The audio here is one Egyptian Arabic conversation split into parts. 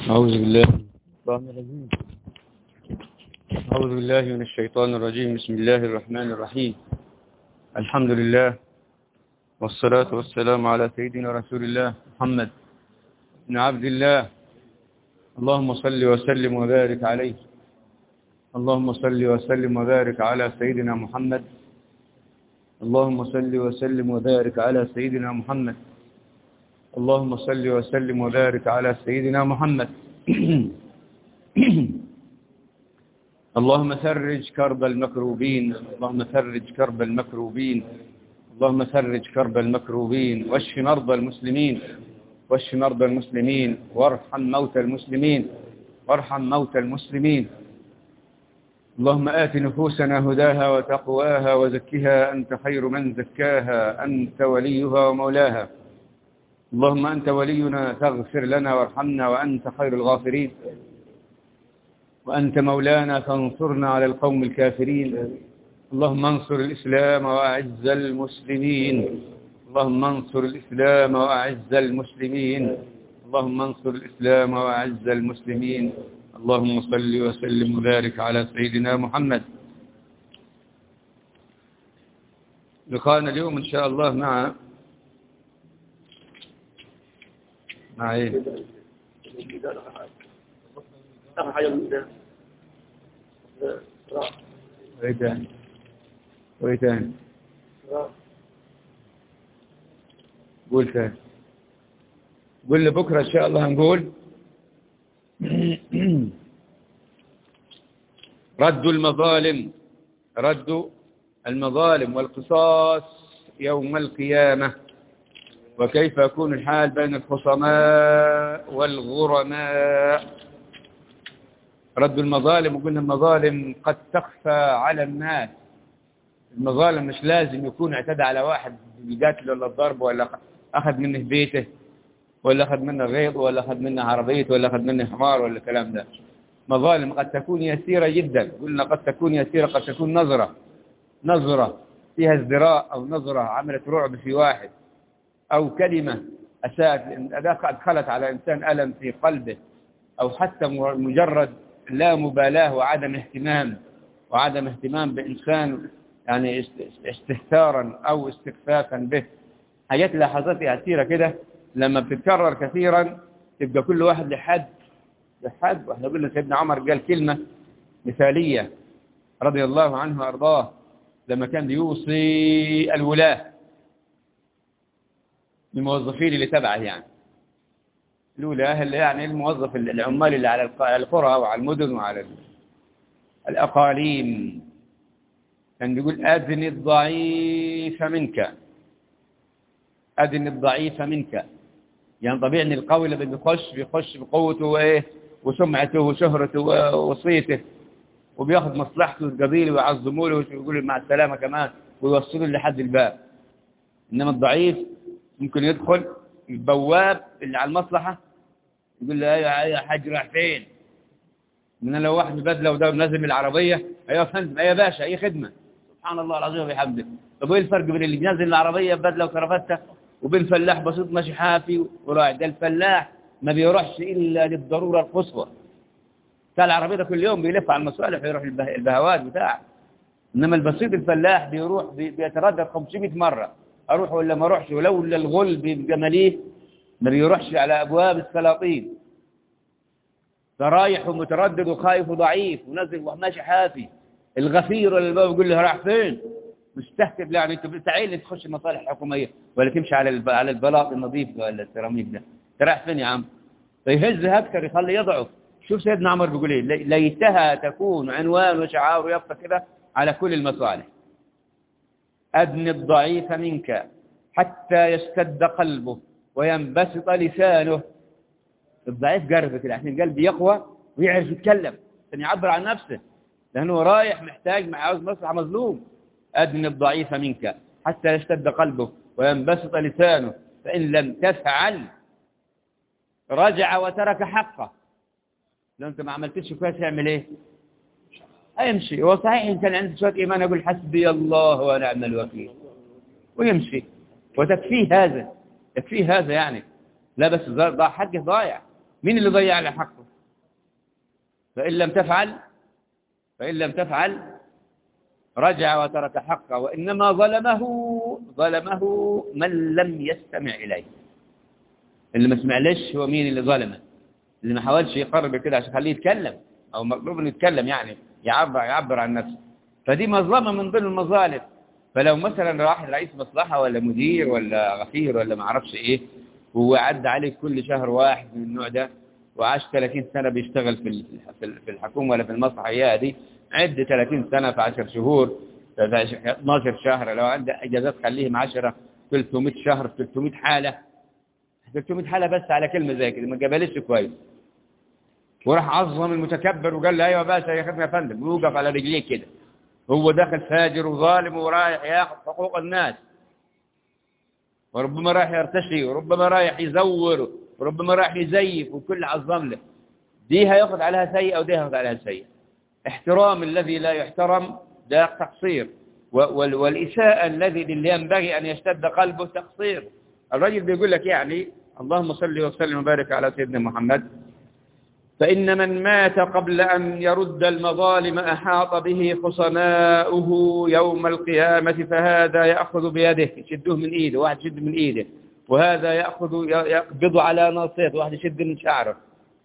أعوذ بالله الشيطان الرجيم أعوذ بالله من الشيطان الرجيم بسم الله الرحمن الرحيم الحمد لله والصلاة والسلام على سيدنا رسول الله محمد بن عبد الله اللهم صل وسلم وبارك عليه اللهم صل وسلم وبارك على سيدنا محمد اللهم صل وسلم وبارك على سيدنا محمد اللهم صل وسلم وبارك على سيدنا محمد اللهم فرج كرب المكروبين اللهم فرج كرب المكروبين اللهم فرج كرب المكروبين واشف مرضى المسلمين واشف مرضى المسلمين وارحم موتى المسلمين وارحم موتى المسلمين اللهم آت نفوسنا هداها وتقواها وزكها أنت خير من زكاها أنت وليها ومولاها اللهم أنت ولينا فاغفر لنا وارحمنا وأنت خير الغافرين وأنت مولانا فانصرنا على القوم الكافرين اللهم انصر الإسلام وأعز المسلمين اللهم انصر الإسلام وأعز المسلمين اللهم انصر الإسلام وأعز المسلمين اللهم صل وسلم وبارك على سيدنا محمد لقاءنا اليوم إن شاء الله مع مع ايه وايه تاني وايه تاني قول تاني قول لي بكره ان شاء الله هنقول رد المظالم رد المظالم والقصاص يوم القيامه وكيف يكون الحال بين الخصماء والغرماء رد المظالم وقلنا المظالم قد تخفى على الناس المظالم مش لازم يكون اعتدى على واحد بالقتل ولا الضرب ولا أخذ منه بيته ولا أخذ منه غيظ ولا أخذ منه عربيته ولا أخذ منه حمار ولا الكلام ده مظالم قد تكون يسيرة جدا قلنا قد تكون يسيرة قد تكون نظرة نظرة فيها ازدراء أو نظرة عملت رعب في واحد أو كلمة أساءت أدخلت على إنسان ألم في قلبه أو حتى مجرد لا مبالاة وعدم اهتمام وعدم اهتمام بإنسان يعني استهتارا أو استخفافا به حاجات لحظات يسيرة كده لما بتتكرر كثيرا تبقى كل واحد لحد لحد واحنا قلنا سيدنا عمر قال كلمة مثالية رضي الله عنه وأرضاه لما كان يوصي الولاة الموظفين اللي تبعه يعني الولاة اللي يعني الموظف العمال اللي على القرى وعلى المدن وعلى الأقاليم كان يقول أذن الضعيف منك أذن الضعيف منك يعني طبيعي ان القوي اللي بيخش بيخش بقوته وايه وسمعته وشهرته وصيته وبياخذ مصلحته القبيله ويعظموا له ويقول مع السلامه كمان ويوصلوا لحد الباب انما الضعيف ممكن يدخل البواب اللي على المصلحة يقول له ايوه ايوه حاج راح فين من لو واحد بدله وده نازل من العربية ايوه فندم ايوه باشا اي خدمة سبحان الله العظيم وبحمده طب ايه الفرق بين اللي نازل من العربية بدله وكرافته وبين فلاح بسيط ماشي حافي وراعي ده الفلاح ما بيروحش الا للضرورة القصوى بتاع العربية ده كل يوم بيلف على المصالح ويروح البهوات بتاعه انما البسيط الفلاح بيروح بيتردد 500 مرة اروح ولا ما اروحش ولولا الغل بجماليه ما بيروحش على ابواب السلاطين فرايح ومتردد وخايف وضعيف ونازل وماشي حافي الغفير ولا الباب يقول له راح فين مستهتف يعني انت بتعيل تخش المصالح الحكوميه ولا تمشي على على البلاط النظيف ولا السيراميك ده انت رايح فين يا عم فيهزها اكثر يخلي يضعف شوف سيدنا عمر بيقول ايه ليتها تكون عنوان وشعار يبقى كده على كل المصالح أدن الضعيف منك حتى يشتد قلبه وينبسط لسانه الضعيف قرب كده عشان القلب يقوى ويعرف يتكلم عشان يعبر عن نفسه لأنه رايح محتاج مع عاوز مصلحة مظلوم أدن الضعيف منك حتى يشتد قلبه وينبسط لسانه فإن لم تفعل رجع وترك حقه لو أنت ما عملتش كويس يعمل إيه هيمشي هو صحيح إن كان عنده شوية إيمان يقول حسبي الله ونعم الوكيل ويمشي وتكفيه هذا يكفيه هذا يعني لا بس ضاع حقه ضايع مين اللي ضيع له حقه فإن لم تفعل فإن لم تفعل رجع وترك حقه وإنما ظلمه ظلمه من لم يستمع إليه اللي ما سمعلش هو مين اللي ظلمه اللي ما حاولش يقرب كده عشان يخليه يتكلم أو مطلوب انه يتكلم يعني يعبر يعبر عن نفسه فدي مظلمة من ضمن المظالم فلو مثلا راح رئيس مصلحة ولا مدير ولا غفير ولا ما اعرفش ايه هو عدى عليك كل شهر واحد من النوع ده وعاش 30 سنة بيشتغل في في الحكومة ولا في المصلحة دي عد 30 سنة في 10 شهور في 12 شهر لو عنده اجازات خليهم 10 300 شهر 300 حالة 300 حالة بس على كلمة زي كده ما جابلش كويس وراح عظم المتكبر وقال له ايوه باشا يا خدمة يا فندم ويوقف على رجليه كده هو داخل فاجر وظالم ورايح ياخذ حقوق الناس وربما رايح يرتشي وربما رايح يزور وربما رايح يزيف وكل عظم له دي هياخذ عليها سيئة ودي هياخذ عليها سيئة احترام الذي لا يحترم ده تقصير والإساءة الذي اللي ينبغي أن يشتد قلبه تقصير الرجل بيقول لك يعني اللهم صل وسلم وبارك على سيدنا محمد فإن من مات قبل أن يرد المظالم أحاط به خصماؤه يوم القيامة فهذا يأخذ بيده يشده من إيده واحد يشد من إيده وهذا يأخذ يقبض على ناصيته واحد يشد من شعره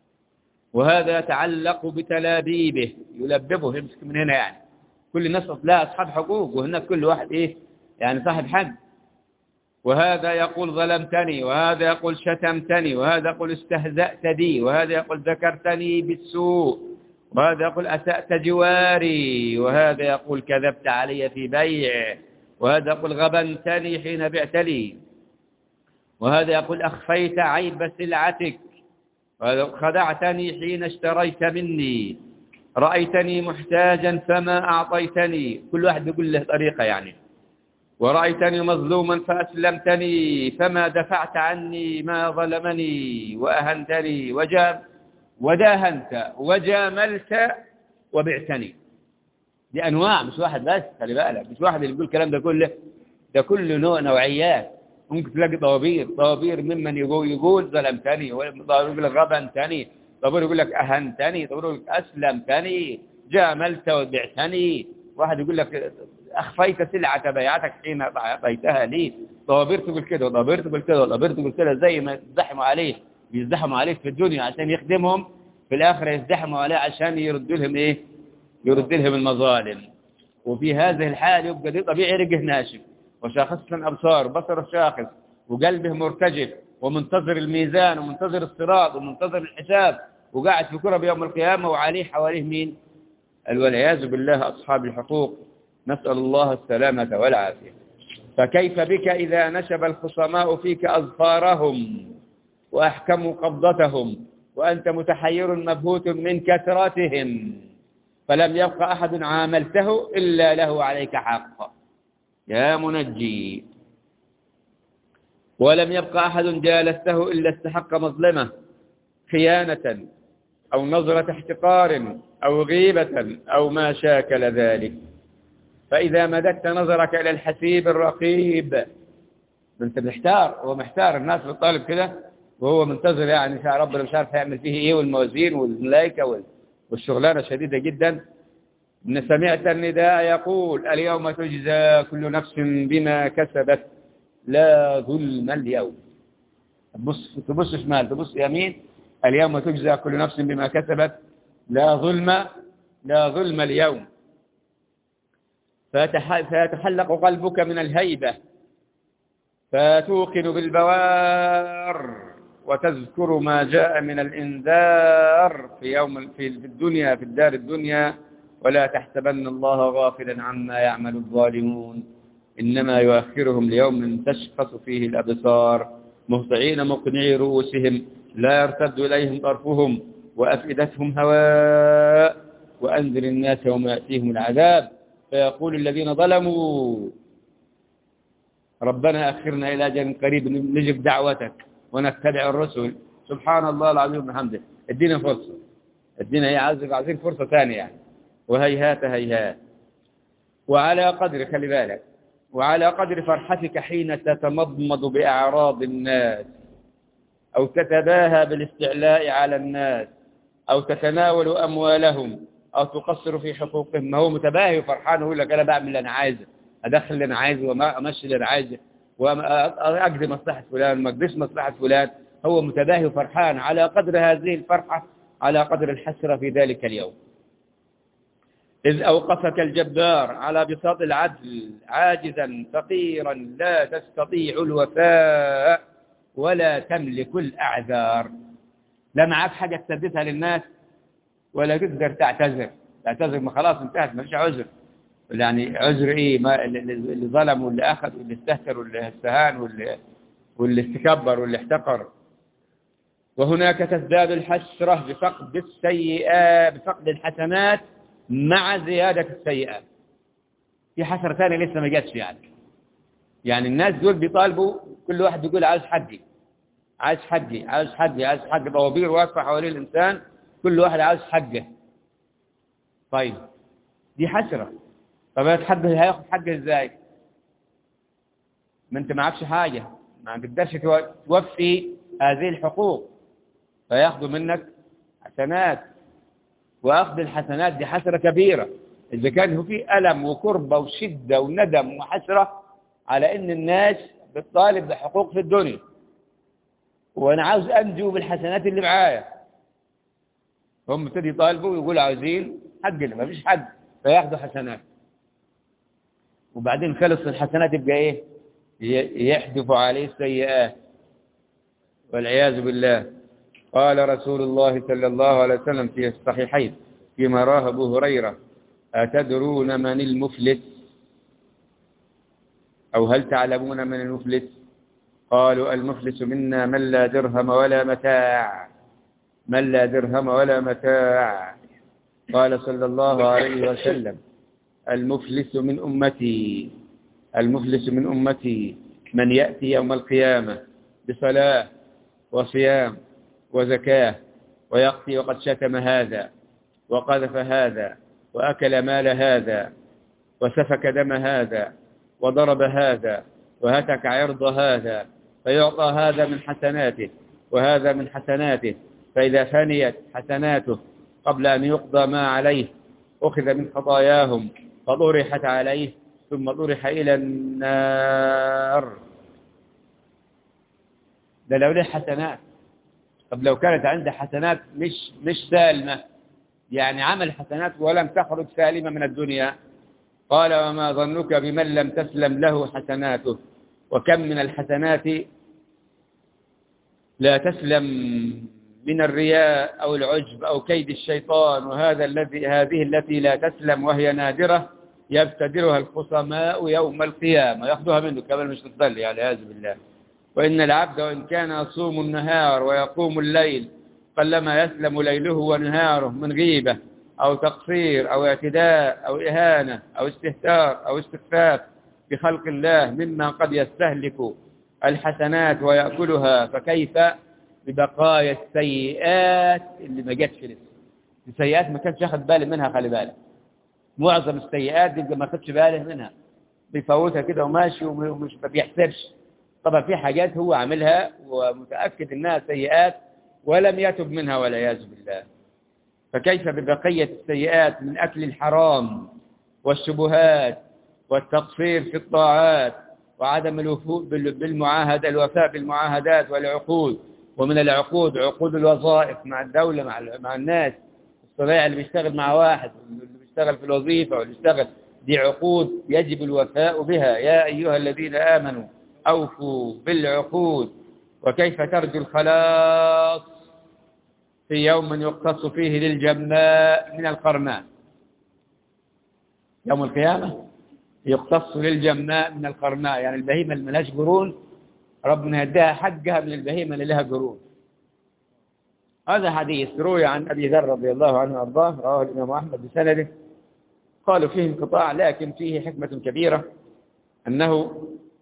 وهذا يتعلق بتلابيبه يلببه يمسك من هنا يعني كل الناس لا أصحاب حقوق وهناك كل واحد إيه يعني صاحب حق وهذا يقول ظلمتني وهذا يقول شتمتني وهذا يقول استهزأت بي وهذا يقول ذكرتني بالسوء وهذا يقول أسأت جواري وهذا يقول كذبت علي في بيع وهذا يقول غبنتني حين بعت لي وهذا يقول أخفيت عيب سلعتك وهذا خدعتني حين اشتريت مني رأيتني محتاجا فما أعطيتني كل واحد يقول له طريقة يعني ورأيتني مظلوما فأسلمتني فما دفعت عني ما ظلمني وأهنتني وجام وداهنت وجاملت وبعتني دي أنواع مش واحد بس خلي بالك مش واحد اللي يقول الكلام ده كله ده كل نوع نوعيات ممكن تلاقي طوابير طوابير ممن يقول يقول ظلمتني طوابير يقول لك غبنتني طوابير يقول لك أهنتني طوابير يقول لك أسلمتني جاملت وبعتني واحد يقول لك أخفيت سلعة بيعتك حين أعطيتها لي طوابير تقول كده وطوابير تقول كده وطوابير تقول كده زي ما يزدحموا عليه بيزدحموا عليه في الدنيا عشان يخدمهم في الآخرة يزدحموا عليه عشان يردوا لهم إيه يرد لهم المظالم وفي هذه الحال يبقى دي طبيعي رجه ناشف وشاخص أبصار بصر الشاخص وقلبه مرتجف ومنتظر الميزان ومنتظر الصراط ومنتظر الحساب وقاعد في كرة بيوم القيامة وعليه حواليه مين والعياذ بالله أصحاب الحقوق نسأل الله السلامة والعافية فكيف بك إذا نشب الخصماء فيك أظفارهم وأحكموا قبضتهم وأنت متحير مبهوت من كثرتهم فلم يبق أحد عاملته إلا له عليك حق يا منجي ولم يبق أحد جالسته إلا استحق مظلمة خيانة أو نظرة احتقار أو غيبة أو ما شاكل ذلك فإذا مددت نظرك إلى الحسيب الرقيب انت محتار هو محتار الناس بتطالب كده وهو منتظر يعني شاء ربنا مش عارف هيعمل فيه ايه والموازين والملائكه والشغلانه شديده جدا ان سمعت النداء يقول اليوم تجزى كل نفس بما كسبت لا ظلم اليوم تبص تبص شمال تبص يمين اليوم تجزى كل نفس بما كسبت لا ظلم لا ظلم اليوم فيتحلق قلبك من الهيبة فتوقن بالبوار وتذكر ما جاء من الإنذار في يوم في الدنيا في الدار الدنيا ولا تحسبن الله غافلا عما يعمل الظالمون إنما يؤخرهم ليوم تشخص فيه الأبصار مهطعين مقنعي رؤوسهم لا يرتد إليهم طرفهم وأفئدتهم هواء وأنذر الناس يوم يأتيهم العذاب فيقول الذين ظلموا ربنا أخرنا إلى أجل قريب نجب دعوتك ونتبع الرسل سبحان الله العظيم وبحمده ادينا فرصة ادينا هي عايزين عايزين فرصة ثانية يعني وهيهات هيهات وعلى قدر خلي بالك وعلى قدر فرحتك حين تتمضمض بأعراض الناس أو تتباهى بالاستعلاء على الناس أو تتناول أموالهم أو تقصر في حقوقهم ما هو متباهي وفرحان ويقول لك أنا بعمل اللي أنا عايزه أدخل اللي أنا عايزه وأمشي اللي أنا عايزه وأقضي مصلحة فلان وما أقضيش مصلحة فلان هو متباهي وفرحان على قدر هذه الفرحة على قدر الحسرة في ذلك اليوم إذ أوقفك الجبار على بساط العدل عاجزا فقيرا لا تستطيع الوفاء ولا تملك الأعذار لا معك حاجة تسددها للناس ولا تقدر تعتذر تعتذر ما خلاص انتهت ما فيش عذر يعني عذر ايه ما اللي ظلم واللي اخذ واللي استهتر واللي استهان واللي واللي استكبر واللي احتقر وهناك تزداد الحسرة بفقد السيئات بفقد الحسنات مع زيادة السيئات في حسرة ثانية لسه ما جاتش يعني يعني الناس دول بيطالبوا كل واحد يقول عايز حقي عايز حقي عايز حقي عايز حقي طوابير واقفة حوالين الإنسان كل واحد عايز حقه طيب دي حسرة طب حقه هياخد حقه ازاي ما انت معكش حاجة ما تقدرش توفي هذه الحقوق فياخذوا منك حسنات واخذ الحسنات دي حسرة كبيرة إذا كان في ألم وكربة وشدة وندم وحسرة على إن الناس بتطالب بحقوق في الدنيا وأنا عاوز أنجو بالحسنات اللي معايا هم ابتدي يطالبوا ويقولوا عاوزين حقنا ما فيش حق فياخذوا حسنات وبعدين خلص الحسنات يبقى ايه يحدث عليه السيئات والعياذ بالله قال رسول الله صلى الله عليه وسلم في الصحيحين فيما راه ابو هريره أتدرون من المفلس أو هل تعلمون من المفلس قالوا المفلس منا من لا درهم ولا متاع من لا درهم ولا متاع قال صلى الله عليه وسلم المفلس من أمتي المفلس من أمتي من يأتي يوم القيامة بصلاة وصيام وزكاة ويقضي وقد شتم هذا وقذف هذا وأكل مال هذا وسفك دم هذا وضرب هذا وهتك عرض هذا فيعطى هذا من حسناته وهذا من حسناته فإذا فنيت حسناته قبل أن يقضى ما عليه أخذ من خطاياهم فطرحت عليه ثم طرح إلى النار ده لو له حسنات طب لو كانت عنده حسنات مش مش سالمة يعني عمل حسنات ولم تخرج سالمة من الدنيا قال وما ظنك بمن لم تسلم له حسناته وكم من الحسنات لا تسلم من الرياء أو العجب أو كيد الشيطان وهذا الذي هذه التي لا تسلم وهي نادرة يبتدرها الخصماء يوم القيامة يأخذها منه كما مش تصلي على هذا بالله وإن العبد وإن كان يصوم النهار ويقوم الليل قلما يسلم ليله ونهاره من غيبة أو تقصير أو اعتداء أو إهانة أو استهتار أو استخفاف بخلق الله مما قد يستهلك الحسنات ويأكلها فكيف ببقايا السيئات اللي ما جاتش لسه السيئات ما كانش ياخد باله منها خلي بالك معظم السيئات دي ما خدش باله منها بيفوتها كده وماشي ومش ما بيحسبش طبعا في حاجات هو عاملها ومتأكد انها سيئات ولم يتب منها والعياذ بالله فكيف ببقية السيئات من أكل الحرام والشبهات والتقصير في الطاعات وعدم الوفاء بالمعاهدة الوفاء بالمعاهدات والعقود ومن العقود عقود الوظائف مع الدولة مع مع الناس الصبيع اللي بيشتغل مع واحد اللي بيشتغل في الوظيفة واللي بيشتغل دي عقود يجب الوفاء بها يا أيها الذين آمنوا أوفوا بالعقود وكيف ترجو الخلاص في يوم يقتص فيه للجماء من القرناء يوم القيامة يقتص للجماء من القرناء يعني البهيمة اللي ملهاش قرون ربنا يديها حقها من البهيمة اللي لها قرون هذا حديث روي عن أبي ذر رضي الله عنه وأرضاه رواه الإمام أحمد بسنده قالوا فيه انقطاع لكن فيه حكمة كبيرة أنه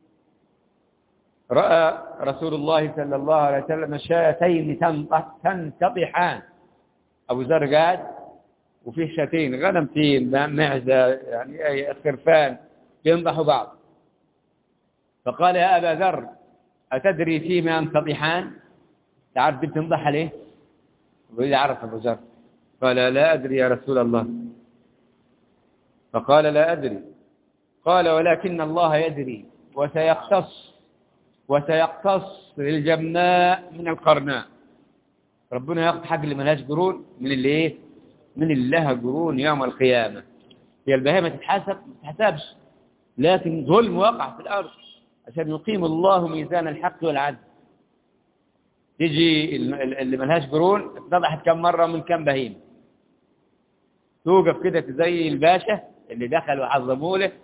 رأى رسول الله صلى الله عليه وسلم شاتين تنتطحان أبو ذر قاعد وفيه شاتين غنمتين معزة يعني أي خرفان ينضحوا بعض فقال يا أبا ذر أتدري فيما ينتطحان تعرف دي بتنضح ليه ويقول لي عرف ابو ذر قال لا ادري يا رسول الله فقال لا ادري قال ولكن الله يدري وسيقتص وسيقتص للجماء من القرناء ربنا ياخذ حق اللي ملهاش قرون من اللي ايه من اللي لها قرون يوم القيامه هي البهيمه تتحاسب ما تتحسبش لكن ظلم وقع في الارض عشان يقيم الله ميزان الحق والعدل تيجي اللي ملهاش قرون اتضحت كم مره من كم بهيمه توقف كده زي الباشا اللي دخلوا عظموا له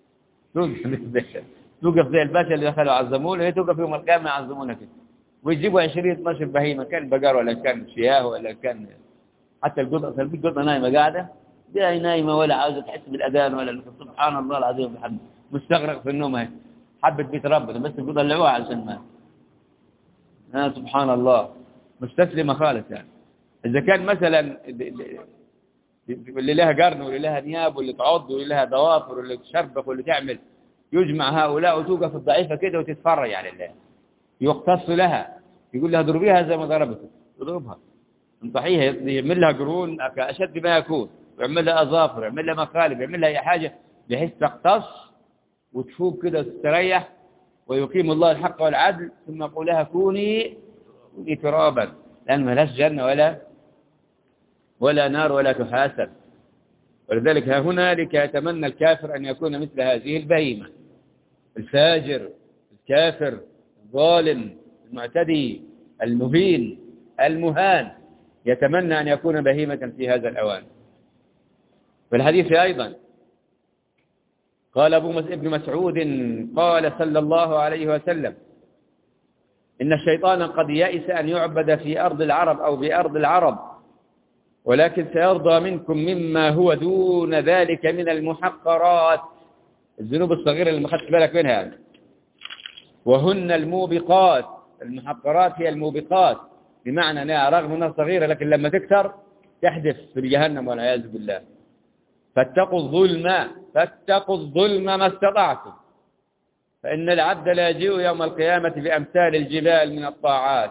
توقف زي الباشا اللي دخلوا عظموا له توقف يوم القيامه يعظمونا كده ويجيبوا 20 12 بهيمه كان بقر ولا كان شياه ولا كان حتى القطه في قطه نايمه قاعده دي نايمه ولا عاوزه تحس بالاذان ولا سبحان الله العظيم وبحمده مستغرق في النوم هي حبت بيت ربنا بس بيطلعوها عشان ما آه سبحان الله مستسلمه خالص يعني اذا كان مثلا اللي لها قرن واللي لها نياب واللي تعض واللي لها ضوافر واللي تشربك واللي تعمل يجمع هؤلاء وتوقف الضعيفة كده وتتفرج على الله يقتص لها يقول لها ضربيها زي ما ضربتك يضربها انطحيها يعمل لها قرون أشد ما يكون ويعمل لها أظافر ويعمل لها مخالب ويعمل لها أي حاجة بحيث تقتص وتفوق كده وتستريح ويقيم الله الحق والعدل ثم يقول لها كوني كوني ترابا لأن ما لهاش جنة ولا ولا نار ولا تحاسب ولذلك ها هنالك يتمنى الكافر أن يكون مثل هذه البهيمة الفاجر الكافر الظالم المعتدي المهين المهان يتمنى أن يكون بهيمة في هذا الأوان في الحديث أيضا قال أبو ابن مسعود قال صلى الله عليه وسلم إن الشيطان قد يئس أن يعبد في أرض العرب أو بأرض العرب ولكن سيرضى منكم مما هو دون ذلك من المحقرات الذنوب الصغيرة اللي ما خدت بالك منها يعني وهن الموبقات المحقرات هي الموبقات بمعنى أنها رغم أنها صغيرة لكن لما تكثر تحدث في جهنم والعياذ بالله فاتقوا الظلم فاتقوا الظلم ما استطعتم فإن العبد لا يجيء يوم القيامة بأمثال الجبال من الطاعات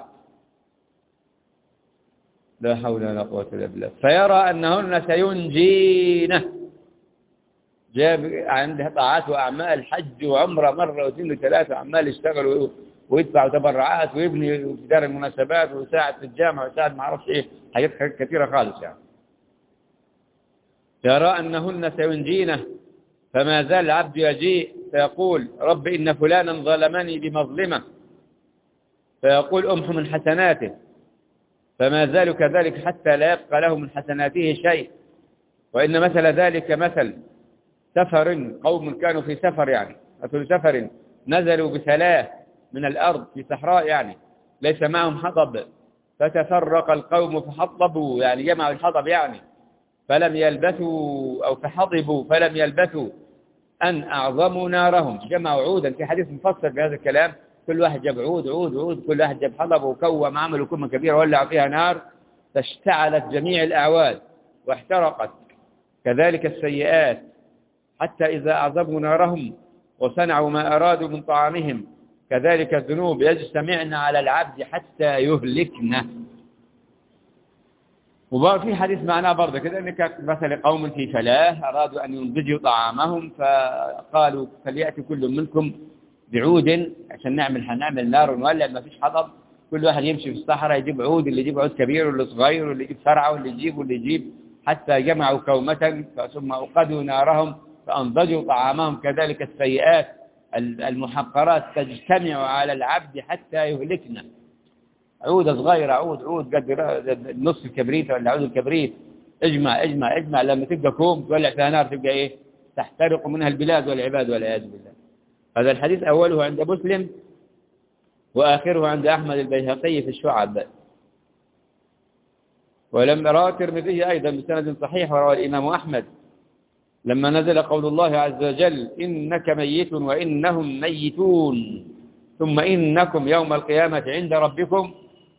لا حول ولا قوة إلا بالله فيرى أنهن سينجينه جاب عنده طاعات وأعمال حج وعمرة مرة واثنين وثلاثة أعمال يشتغل ويدفع تبرعات ويبني في دار المناسبات ويساعد في الجامعة ويساعد ما أعرفش إيه حاجات كثيرة خالص يعني يرى أنهن سينجينه فما زال العبد يجيء فيقول رب إن فلانا ظلمني بمظلمة فيقول أمح من حسناته فما زال كذلك حتى لا يبقى له من حسناته شيء وإن مثل ذلك مثل سفر قوم كانوا في سفر يعني مثل سفر نزلوا بثلاث من الأرض في صحراء يعني ليس معهم حطب فتفرق القوم فحطبوا يعني جمعوا الحطب يعني فلم يلبثوا أو فحطبوا فلم يلبثوا أن أعظموا نارهم جمعوا عودا في حديث مفصل بهذا الكلام كل واحد جاب عود عود عود كل واحد جاب حطب وكوم عملوا كمة كبيرة ولع فيها نار فاشتعلت جميع الأعواد واحترقت كذلك السيئات حتى إذا أعظموا نارهم وصنعوا ما أرادوا من طعامهم كذلك الذنوب يجتمعن على العبد حتى يهلكنا وفي حديث معناه برضه كده ان كانت مثل قوم في فلاة ارادوا ان ينضجوا طعامهم فقالوا فلياتي كل منكم بعود عشان نعمل هنعمل نار ونولع ما فيش حطب كل واحد يمشي في الصحراء يجيب عود اللي يجيب عود كبير واللي صغير واللي يجيب فرعه واللي يجيب واللي يجيب حتى جمعوا كومة ثم أوقدوا نارهم فأنضجوا طعامهم كذلك السيئات المحقرات تجتمع على العبد حتى يهلكنا عودة صغيرة عود عود قد نص الكبريت ولا عود الكبريت اجمع اجمع اجمع لما تبقى كوم تولع فيها نار تبقى ايه تحترق منها البلاد والعباد والعياذ بالله هذا الحديث أوله عند مسلم وآخره عند أحمد البيهقي في الشعب ولما روى الترمذي أيضا بسند صحيح وروى الإمام أحمد لما نزل قول الله عز وجل إنك ميت وإنهم ميتون ثم إنكم يوم القيامة عند ربكم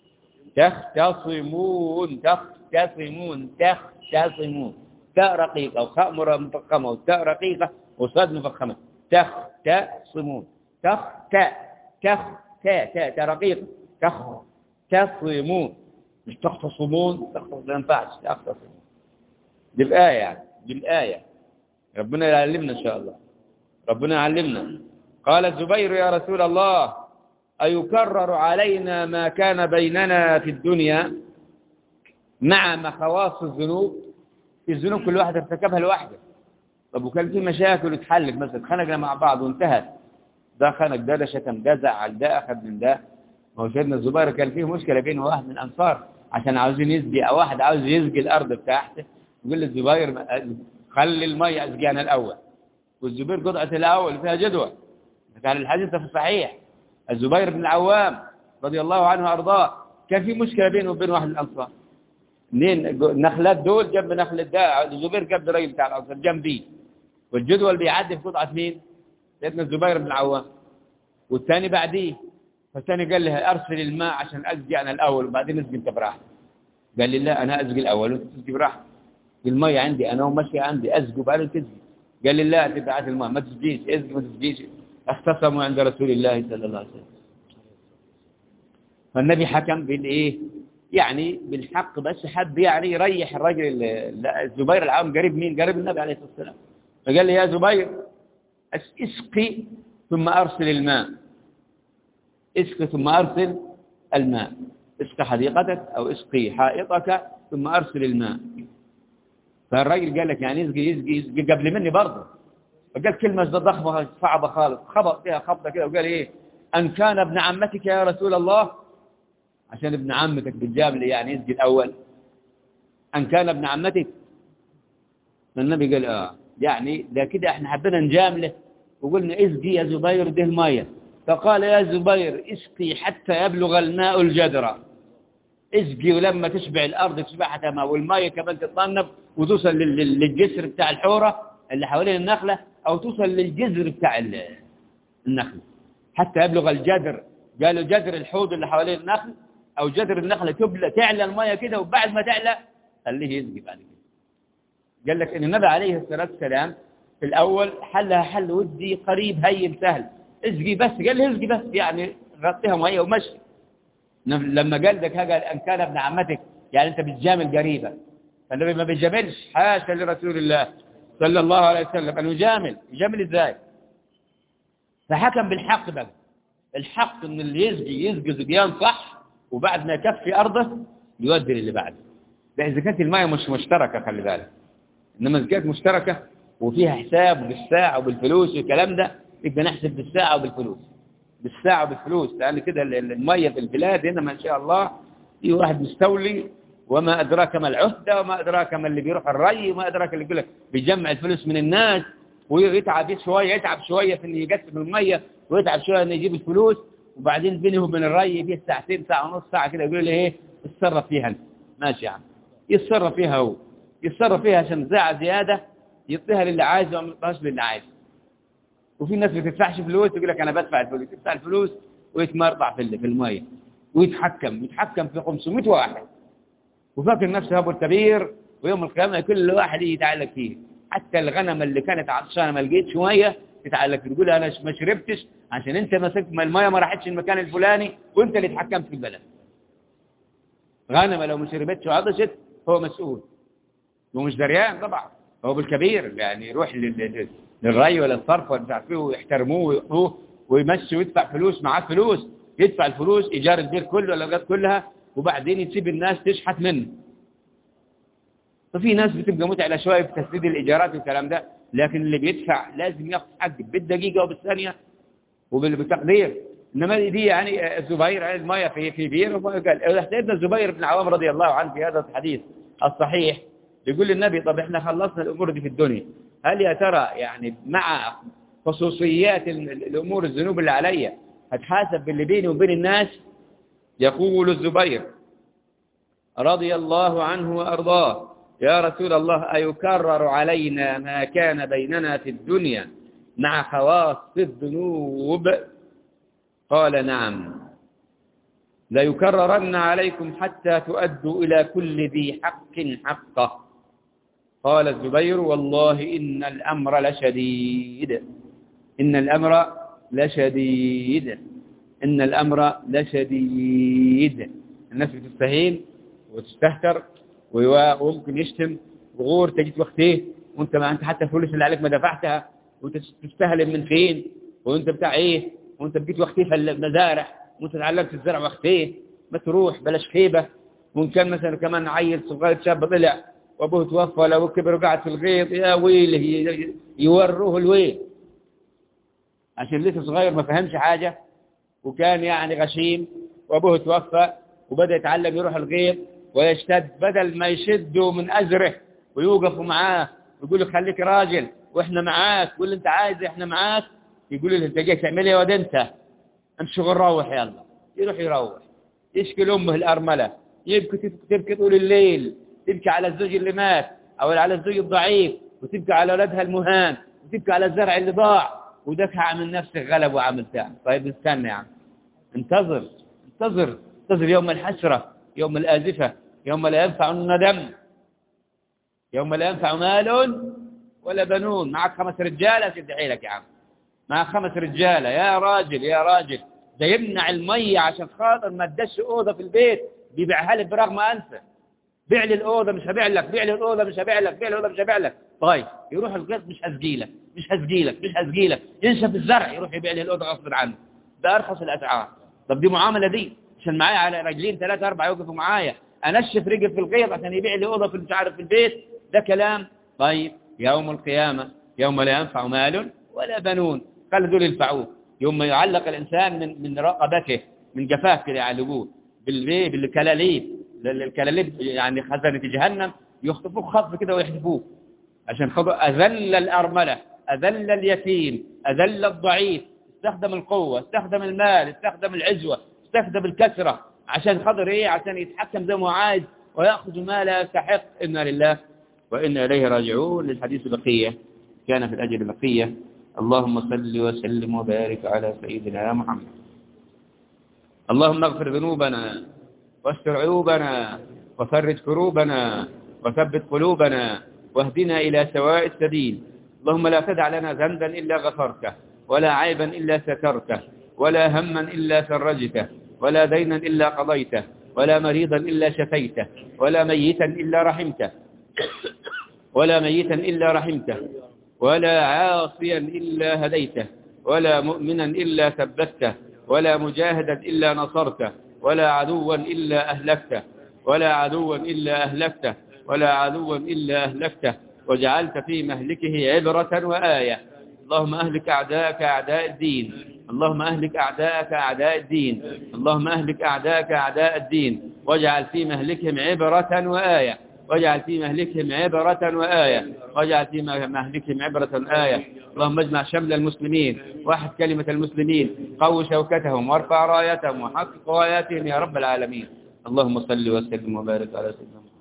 تختصمون تختصمون تختصمون تاء رقيقة وخاء مفخمة وتاء رقيقة وصاد مفخمة تختصمون تخ تاء تخ تاء تاء رقيقة تخ ت تختصمون مش تختصمون تختص ما ينفعش تختصمون دي الآية يعني دي الآية ربنا يعلمنا إن شاء الله ربنا يعلمنا قال الزبير يا رسول الله أيكرر علينا ما كان بيننا في الدنيا مع مخواص الذنوب في الذنوب كل واحد ارتكبها لوحده طب وكان في مشاكل اتحلت مثلا خنقنا مع بعض وانتهت ده خنق ده ده شتم ده زعل ده أخذ من ده ما هو سيدنا الزبير كان فيه مشكلة بينه وواحد من الأنصار عشان عاوزين يسقي أو واحد عاوز يسقي الأرض بتاعته يقول للزبير خلي المية أسقي أنا الأول والزبير قطعة الأول فيها جدوى كان الحديث في الصحيح الزبير بن العوام رضي الله عنه وأرضاه كان في مشكلة بينه وبين واحد من الأنصار اثنين النخلات دول جنب نخلة ده الزبير جنب الراجل بتاع الأنصار جنبيه والجدول بيعدي في قطعة مين؟ سيدنا الزبير بن العوام والثاني بعديه فالثاني قال له أرسل الماء عشان أسقي أنا الأول وبعدين أسقي أنت براحتك قال لي لا أنا أسقي الأول وأنت تسقي براحتك المية عندي أنا ومشي عندي أسقي وبعدين تسقي قال لي لا تبعت الماء ما تسقيش اسقي ما تسقيش اختصموا عند رسول الله صلى الله عليه وسلم فالنبي حكم بالإيه يعني بالحق بس حب يعني يريح الرجل الزبير العام قريب مين قريب النبي عليه الصلاة والسلام فقال لي يا زبير اسقي ثم أرسل الماء اسقي ثم أرسل الماء اسقي حديقتك أو اسقي حائطك ثم أرسل الماء فالراجل قال لك يعني يسقي يسقي يسقي قبل مني برضه فقال كلمة ضخمة صعبة خالص خبط فيها خبطة كده وقال إيه أن كان ابن عمتك يا رسول الله عشان ابن عمتك بالجامل يعني يسقي الأول أن كان ابن عمتك فالنبي قال آه يعني ده كده احنا حبينا نجامله وقلنا اسقي يا زبير ده المية فقال يا زبير اسقي حتى يبلغ الماء الجدرة اسقي ولما تشبع الأرض تشبعها تمام والمية كمان تتطنب وتوصل للجسر بتاع الحورة اللي حوالين النخلة أو توصل للجذر بتاع النخلة حتى يبلغ الجدر قالوا جدر الحوض اللي حوالين النخل أو جدر النخلة تبلى تعلى المية كده وبعد ما تعلى خليه يسقي بعد كده قال لك ان النبي عليه الصلاة والسلام في الأول حلها حل ودي قريب هين سهل اسقي بس قال له اسقي بس يعني غطيها مية ومشي لما قال لك قال أن كان ابن عمتك يعني أنت بتجامل قريبة فالنبي ما بيجاملش حاشا لرسول الله صلى الله عليه وسلم أنه يجامل يجامل إزاي فحكم بالحق بقى الحق ان اللي يسقي يسقي زقيان صح وبعد ما يكفي أرضه يودي للي بعده ده إذا كانت المية مش مشتركة خلي بالك إنما إذا كانت مشتركة وفيها حساب بالساعة وبالفلوس والكلام ده يبقى نحسب بالساعة وبالفلوس بالساعة وبالفلوس لأن كده المية في البلاد هنا ما شاء الله في واحد مستولي وما أدراك ما العهدة وما أدراك ما اللي بيروح الري وما أدراك اللي يقول لك بيجمع الفلوس من الناس ويتعب شوية يتعب شوية في إنه يقسم المية ويتعب شوية إنه يجيب الفلوس وبعدين بينه وبين الري فيه ساعتين ساعة ونص ساعة كده يقول لي إيه اتصرف فيها أنت ماشي يا عم يتصرف فيها هو يتصرف فيها عشان ساعة زيادة يعطيها للي عايزه وما يعطيهاش للي عايزه وفي ناس ما بتدفعش فلوس يقول لك انا بدفع الفلوس يدفع الفلوس ويتمرطع في في الميه ويتحكم يتحكم في 500 واحد وفاكر نفسه ابو الكبير ويوم القيامه كل واحد يتعلق فيه حتى الغنم اللي كانت عطشانه ما لقيتش ميه تتعلق فيه تقول انا ما شربتش عشان انت مسكت ما الميه ما راحتش المكان الفلاني وانت اللي اتحكمت في البلد غنمه لو ما شربتش وعطشت هو مسؤول ومش دريان طبعا هو بالكبير يعني يروح للري ولا الصرف ولا مش عارف ايه ويحترموه ويحطوه ويمشي ويدفع فلوس معاه فلوس يدفع الفلوس ايجار البير كله ولا الغاز كلها وبعدين يسيب الناس تشحت منه ففي ناس بتبقى متعلة شوية في تسديد الإيجارات والكلام ده لكن اللي بيدفع لازم ياخد حقه بالدقيقة وبالثانية وبالتقدير إنما دي يعني الزبير المية في في بير وقال سيدنا الزبير بن عوام رضي الله عنه في هذا الحديث الصحيح يقول للنبي طب احنا خلصنا الأمور دي في الدنيا هل يا ترى يعني مع خصوصيات الأمور الذنوب اللي عليا هتحاسب باللي بيني وبين الناس يقول الزبير رضي الله عنه وأرضاه يا رسول الله أيكرر علينا ما كان بيننا في الدنيا مع خواص الذنوب قال نعم ليكررن عليكم حتى تؤدوا إلى كل ذي حق حقه قال الزبير والله إن الأمر لشديد إن الأمر لشديد إن الأمر لشديد الناس بتستهين وتستهتر وممكن يشتم وغور تجي وقتيه وانت ما انت حتى الفلوس اللي عليك ما دفعتها وانت تستهلم من فين وانت بتاع ايه وانت بقيت وقتيه في المزارع وانت تعلمت الزرع وقتيه ما تروح بلاش خيبة وان كان مثلا كمان عيل صغير شاب طلع وابوه توفى لو كبر وقعد في الغيط يا ويله يوروه الويل عشان لسه صغير ما فهمش حاجة وكان يعني غشيم وابوه توفى وبدأ يتعلم يروح الغيط ويشتد بدل ما يشدوا من أزره ويوقفوا معاه ويقول له خليك راجل واحنا معاك واللي انت عايز احنا معاك يقول له انت جاي تعمل ايه يا واد انت انت شغل روح يلا يروح يروح يشكي لامه الارمله يبكي تبكي طول الليل تبكي على الزوج اللي مات او على الزوج الضعيف وتبكي على اولادها المهان وتبكي على الزرع اللي ضاع ودك عامل نفسك غلب وعامل تعب طيب استنى يا عم انتظر انتظر انتظر يوم الحسرة يوم الآزفة يوم لا ينفع الندم يوم لا ينفع مال ولا بنون معك خمس رجالة شد حيلك يا عم معك خمس رجالة يا راجل يا راجل ده يمنع المية عشان خاطر ما تدش أوضة في البيت بيبيعها لي برغم أنفه بيع لي الأوضة مش هبيع لك بيع لي الأوضة مش هبيع لك بيع لي الأوضة مش هبيع لك طيب يروح الغيط مش هسقيلك مش هسقيلك مش هسقيلك ينشف الزرع يروح يبيع لي الأوضة غصب عنه ده أرخص الأسعار طب دي معاملة دي عشان معايا على رجلين ثلاثة أربعة يوقفوا معايا أنشف رجل في الغيط عشان يبيع لي أوضة في مش عارف في البيت ده كلام طيب يوم القيامة يوم لا ينفع مال ولا بنون قال دول ينفعوه يوم ما يعلق الإنسان من من رقبته من جفاف كده يعلقوه بالبيه بالكلاليب الكلاليب يعني خزنة جهنم يخطفوه خطف كده ويحذفوه عشان خطف أذل الأرملة أذل اليتيم أذل الضعيف استخدم القوة استخدم المال استخدم العزوة استخدم الكسرة عشان خاطر ايه عشان يتحكم زي ما هو عايز ويأخذ ما لا يستحق إنا لله وإنا إليه راجعون للحديث بقية كان في الأجل بقية اللهم صل وسلم وبارك على سيدنا محمد اللهم اغفر ذنوبنا واستر عيوبنا وفرج كروبنا وثبت قلوبنا واهدنا إلى سواء السبيل اللهم لا تدع لنا ذنبا إلا غفرته ولا عيبا إلا سترته ولا هما إلا فرجته ولا دينا إلا قضيته ولا مريضا إلا شفيته ولا ميتا إلا رحمته ولا ميتا إلا رحمته ولا عاصيا إلا هديته ولا مؤمنا إلا ثبته ولا مجاهدا إلا نصرته ولا عدوا إلا أهلكته ولا عدوا إلا أهلكته ولا عدوا إلا أهلكته وجعلت في مهلكه عبرة وآية اللهم أهلك أعداءك أعداء الدين اللهم أهلك أعداءك أعداء الدين اللهم أهلك أعداءك أعداء الدين واجعل في مهلكهم عبرة وآية واجعل في مهلكهم عبرة وآية واجعل في مهلكهم عبرة وآية اللهم اجمع شمل المسلمين واحد كلمة المسلمين قو شوكتهم وارفع رايتهم وحقق راياتهم يا رب العالمين اللهم صل وسلم وبارك على سيدنا محمد